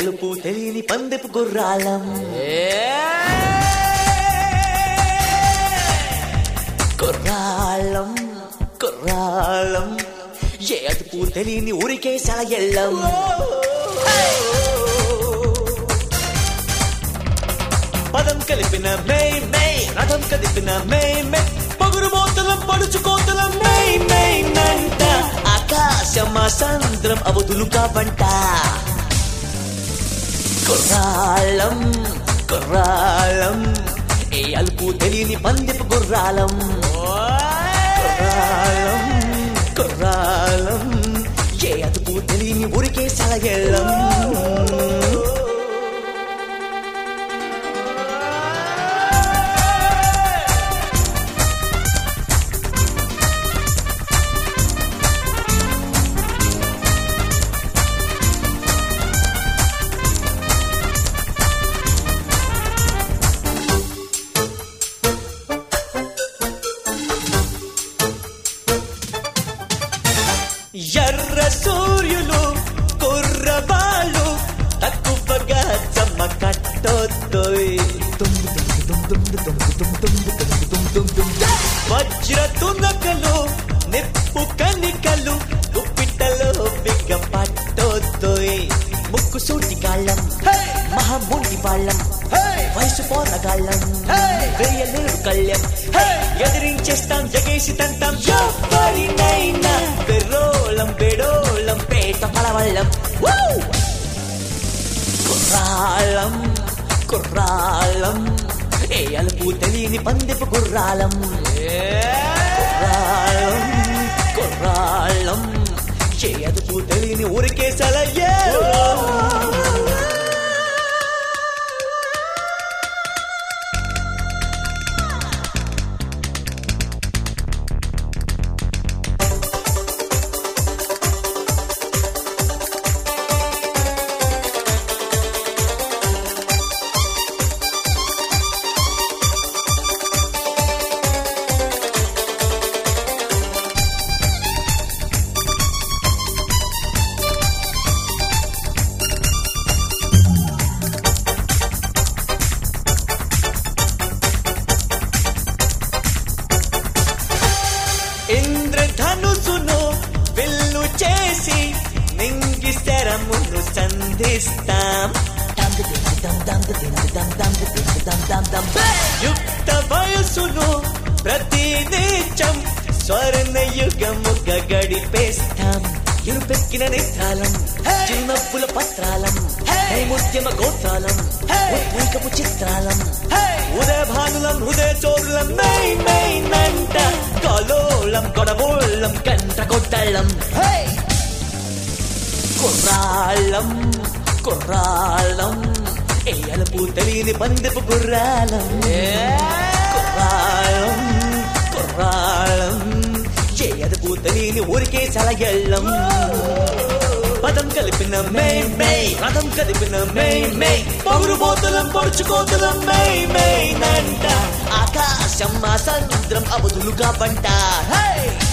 అలుపు తెలియని పందెపు గుర్రాలం కుర్రాళ్ళం కుర్రాళ్ళం ఏ అదుపు తెలియని ఊరికే సలగెళ్ళం పదం కలిపిన మే మే రథం కదిపిన మే మే పగురు మోతలం పడుచు కోతలం మే మే నంట ఆకాశమా సంద్రం అవధులు కావంట కుర్రాళం కుర్రాళం ఏ అలుపు తెలియని పందిపు గుర్రాలం కుర్రాళం కుర్రాళం ఏ అదుపు తెలియని ఊరికే సలగెళ్ళం ఎర్ర సూర్యులు కుర్రబాళ్ళు తక్కువగా చెమ్మ కట్టొద్దోయ్ వజ్ర తునకలు నిప్పు కనికలు గుప్పిట్టలో బిగ్గ పట్టొద్దోయ్ ముక్కు సూటి కాళ్ళం మహాముండి వాళ్ళం వయసు పోరగాళ్ళం వేయలేరు కళ్ళెం ఎదిరించేస్తాం జగేసి తంతాం ఎవరినైనా బెరోళం బెడోళం పేట పలవళ్ళం కుర్రాళం కుర్రాళం ఏ అలుపు తెలియని పందిపు గుర్రాలం కుర్రాళం కుర్రాళం ఏ అదుపు తెలియని ఊరికే సలయ్యే ఇంద్రధనుసును విల్లు చేసి నింగి శరమును సంధిస్తాం యుక్త వయసును ప్రతి నీచం స్వర్ణ యుగముగా గడిపేస్తాం ఇరుపెక్కిన నేత్రాలం చిరునవ్వుల పత్రాలం ముత్యమ గోత్రాలం ఉద్రేకపు చిత్రాలం ఉదయ భానులం హృదయ చోరులం మై మై నంట కలోలం కొడబోళ్ళం కంట కొట్టళ్ళం కుర్రాళ్ళం కుర్రాళ్ళం ఏ అలుపు తెలియని పందిపు గుర్రాలం కుర్రాళ్ళం కుర్రాళ్ళం ఏ అదుపు తెలియని ఊరికే సలగెళ్ళం పదం కలిపిన మే మే రథం కలిపిన మే మే పౌరు బోతలం పొడుచుకోతలం మే మే నంట ఆకాశం మా సముద్రం అవధులుగా పంట హే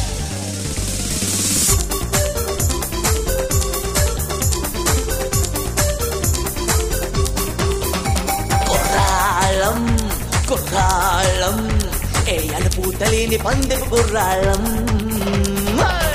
కుర్రాళం కుర్రాళం ఏ అలుపు తెలియని పందెపు గుర్రాళం